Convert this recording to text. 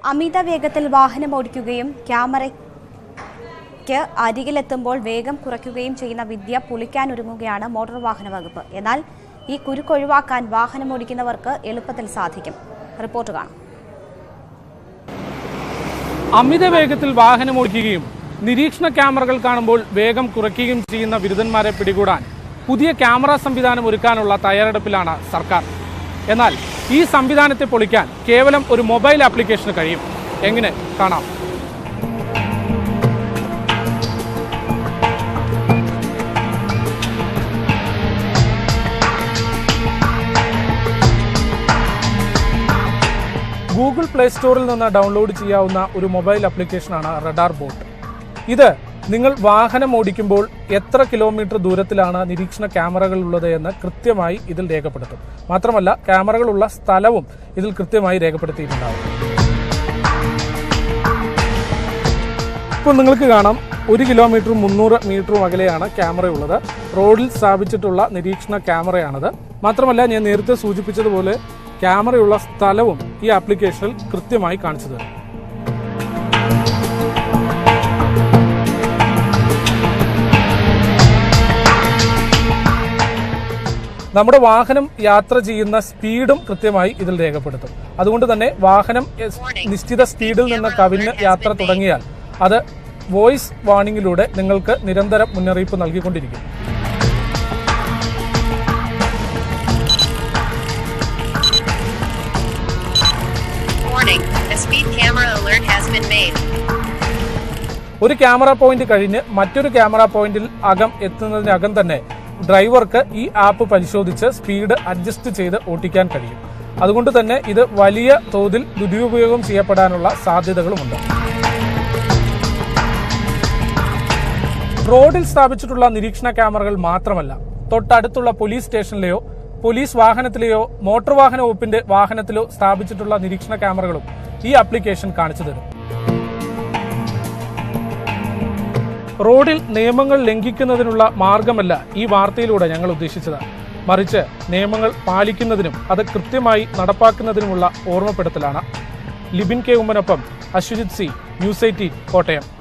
അമിത വേഗത്തിൽ വാഹനം ഓടിക്കുകയും ക്യാമറയ്ക്ക് അരികിലെത്തുമ്പോൾ വേഗം കുറയ്ക്കുകയും ചെയ്യുന്ന വിദ്യ പൊളിക്കാനൊരുങ്ങുകയാണ് മോട്ടോർ വാഹന വകുപ്പ് എന്നാൽ ഈ കുരുക്കൊഴിവാക്കാൻ വാഹനം ഓടിക്കുന്നവർക്ക് എളുപ്പത്തിൽ സാധിക്കും റിപ്പോർട്ട് കാണാം അമിത വേഗത്തിൽ വാഹനം ഓടിക്കുകയും നിരീക്ഷണ ക്യാമറകൾ കാണുമ്പോൾ വേഗം കുറയ്ക്കുകയും ചെയ്യുന്ന ബിരുദന്മാരെ പിടികൂടാൻ പുതിയ ക്യാമറ സംവിധാനം ഒരുക്കാനുള്ള തയ്യാറെടുപ്പിലാണ് സർക്കാർ എന്നാൽ ഈ സംവിധാനത്തെ പൊളിക്കാൻ കേവലം ഒരു മൊബൈൽ ആപ്ലിക്കേഷന് കഴിയും എങ്ങനെ കാണാം ഗൂഗിൾ പ്ലേ സ്റ്റോറിൽ നിന്ന് ഡൗൺലോഡ് ചെയ്യാവുന്ന ഒരു മൊബൈൽ ആപ്ലിക്കേഷനാണ് റഡാർ ബോട്ട് ഇത് നിങ്ങൾ വാഹനം ഓടിക്കുമ്പോൾ എത്ര കിലോമീറ്റർ ദൂരത്തിലാണ് നിരീക്ഷണ ക്യാമറകൾ ഉള്ളത് എന്ന് കൃത്യമായി ഇതിൽ രേഖപ്പെടുത്തും മാത്രമല്ല ക്യാമറകളുള്ള സ്ഥലവും ഇതിൽ കൃത്യമായി രേഖപ്പെടുത്തിയിട്ടുണ്ടാവും ഇപ്പോൾ നിങ്ങൾക്ക് കാണാം ഒരു കിലോമീറ്ററും മുന്നൂറ് മീറ്ററും അകലെയാണ് ക്യാമറ ഉള്ളത് റോഡിൽ സ്ഥാപിച്ചിട്ടുള്ള നിരീക്ഷണ ക്യാമറയാണത് മാത്രമല്ല ഞാൻ നേരത്തെ സൂചിപ്പിച്ചതുപോലെ ക്യാമറയുള്ള സ്ഥലവും ഈ ആപ്ലിക്കേഷനിൽ കൃത്യമായി കാണിച്ചു തരും നമ്മുടെ വാഹനം യാത്ര ചെയ്യുന്ന സ്പീഡും കൃത്യമായി ഇതിൽ രേഖപ്പെടുത്തും അതുകൊണ്ട് തന്നെ വാഹനം എസ് നിശ്ചിത സ്പീഡിൽ നിന്ന് കവിഞ്ഞ് യാത്ര തുടങ്ങിയാൽ അത് വോയിസ് വാണിംഗിലൂടെ നിങ്ങൾക്ക് നിരന്തരം മുന്നറിയിപ്പ് നൽകിക്കൊണ്ടിരിക്കും Warning, a speed camera alert has been made. ഒരു ക്യാമറ പോയിന്റ് കഴിഞ്ഞ് മറ്റൊരു ക്യാമറ പോയിന്റിൽ അകം എത്തുന്നതിനകം തന്നെ ഡ്രൈവർക്ക് ഈ ആപ്പ് പരിശോധിച്ച് സ്പീഡ് അഡ്ജസ്റ്റ് ചെയ്ത് ഓട്ടിക്കാൻ കഴിയും അതുകൊണ്ട് തന്നെ ഇത് വലിയ തോതിൽ ദുരുപയോഗം ചെയ്യപ്പെടാനുള്ള സാധ്യതകളുമുണ്ട് റോഡിൽ സ്ഥാപിച്ചിട്ടുള്ള നിരീക്ഷണ ക്യാമറകൾ മാത്രമല്ല തൊട്ടടുത്തുള്ള പോലീസ് സ്റ്റേഷനിലെയോ പോലീസ് വാഹനത്തിലെയോ മോട്ടോർ വാഹന വകുപ്പിന്റെ വാഹനത്തിലോ സ്ഥാപിച്ചിട്ടുള്ള നിരീക്ഷണ ക്യാമറകളും ഈ ആപ്ലിക്കേഷൻ കാണിച്ചു തരും റോഡിൽ നിയമങ്ങൾ ലംഘിക്കുന്നതിനുള്ള മാർഗമല്ല ഈ വാർത്തയിലൂടെ ഞങ്ങൾ ഉദ്ദേശിച്ചത് മറിച്ച് നിയമങ്ങൾ പാലിക്കുന്നതിനും അത് കൃത്യമായി നടപ്പാക്കുന്നതിനുമുള്ള ഓർമ്മപ്പെടുത്തലാണ് ലിബിൻ കെ ഉമ്മനൊപ്പം Ashwajith C News eighteen Kottayam